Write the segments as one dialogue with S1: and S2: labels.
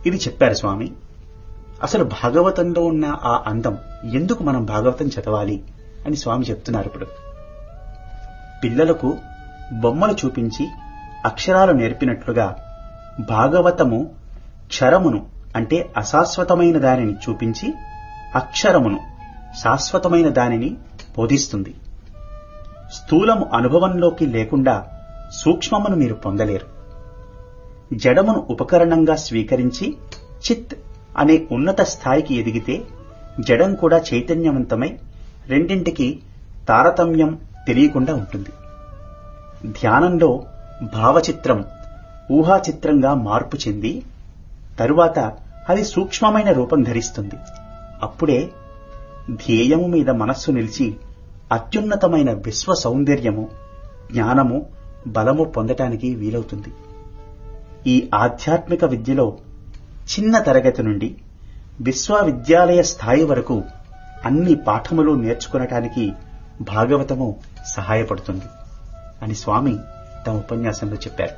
S1: ఇది చెప్పారు స్వామి అసలు భాగవతంలో ఉన్న ఆ అందం ఎందుకు మనం భాగవతం చదవాలి అని స్వామి చెప్తున్నారు ఇప్పుడు పిల్లలకు బొమ్మలు చూపించి అక్షరాలు నేర్పినట్లుగా భాగవతము క్షరమును అంటే అశాశ్వతమైన దానిని చూపించి అక్షరమును శాశ్వతమైన దానిని బోధిస్తుంది స్థూలము అనుభవంలోకి లేకుండా సూక్ష్మమును మీరు పొందలేరు జడమును ఉపకరణంగా స్వీకరించి చిత్ అనే ఉన్నత స్థాయికి ఎదిగితే జడం కూడా చైతన్యవంతమై రెండింటికి తారతమ్యం తెలియకుండా ఉంటుంది ధ్యానంలో భావచిత్రం ఊహాచిత్రంగా మార్పు చెంది తరువాత అది సూక్ష్మమైన రూపం ధరిస్తుంది అప్పుడే ధ్యేయము మీద మనస్సు నిలిచి అత్యున్నతమైన విశ్వ సౌందర్యము జ్ఞానము బలము పొందటానికి వీలవుతుంది ఈ ఆధ్యాత్మిక విద్యలో చిన్న తరగతి నుండి విశ్వవిద్యాలయ స్థాయి వరకు అన్ని పాఠములు నేర్చుకునటానికి భాగవతము సహాయపడుతుంది అని స్వామి తమ ఉపన్యాసంలో చెప్పారు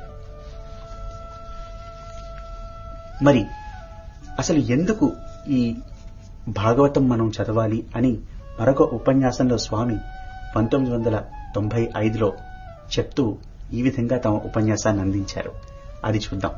S1: మరి అసలు ఎందుకు ఈ భాగవతం మనం చదవాలి అని మరొక ఉపన్యాసంలో స్వామి పంతొమ్మిది వందల తొంభై ఐదులో చెప్తూ ఈ విధంగా తమ ఉపన్యాసాన్ని అందించారు అది చూద్దాం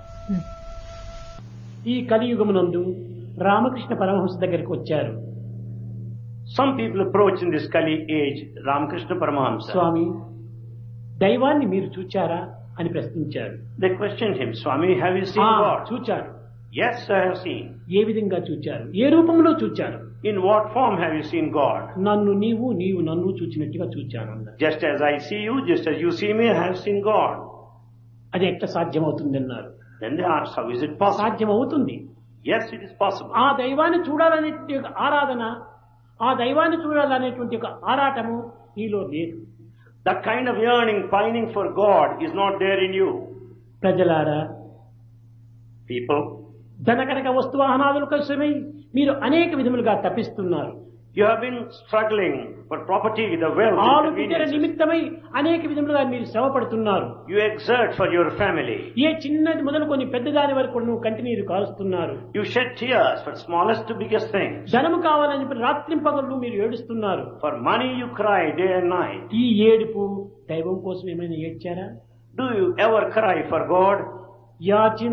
S2: ఈ కలియుగమునందు రామకృష్ణ పరమహంస దగ్గరికి వచ్చారు
S3: Some people approach in this Kali age Ramakrishna Paramahamsa.
S2: స్వామి దైవాన్ని మీరు చూచారా అని ప్రశ్నించారు
S3: They questioned him, Swami, have you seen
S2: "ఆ,
S3: God?
S2: చూచారు
S3: Yes, I have seen.
S2: ఏ విధంగా చూచారు ఏ రూపంలో చూచారు
S3: In what form have you seen God?
S2: నన్ను నీవు నీవు నన్ను చూచినట్టుగా చూచాను అన్నారు
S3: Just as I see you, just as you see me, I have seen God.
S2: అది ఎట్లా సాధ్యమవుతుంది అన్నారు
S3: Then they asked, how is it possible?
S2: సాధ్యమవుతుంది
S3: Yes, it is possible.
S2: ఆ దైవాన్ని చూడాలనేటువంటి ఒక ఆరాధన ఆ దైవాన్ని చూడాలనేటువంటి ఒక ఆరాటము నీలో లేదు
S3: That kind of yearning, pining for God is not there in you.
S2: ప్రజలారా
S3: People,
S2: ధనకనక వస్తువాహనాదుల కోసమై మీరు అనేక విధములుగా తప్పిస్తున్నారు
S3: you have been struggling for property, the wealth,
S2: ఆరు
S3: and
S2: పితర
S3: conveniences.
S2: నిమిత్తమై అనేక విధములుగా మీరు శ్రమ పడుతున్నారు
S3: You exert for your family.
S2: ఏ చిన్నది మొదలుకొని పెద్దదాని వరకు నువ్వు కంటి నీరు కారుస్తున్నారు
S3: You shed tears for smallest to biggest things.
S2: ధనము కావాలని చెప్పి రాత్రింపగళ్ళు మీరు ఏడుస్తున్నారు
S3: For money you cry day and night.
S2: ఈ ఏడుపు దైవం కోసం ఏమైనా ఏడ్చారా
S3: Do you ever cry for God?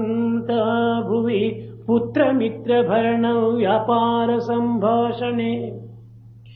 S2: యాచింత భువి పుత్రమిత్ర భరణ వ్యాపార సంభాషణే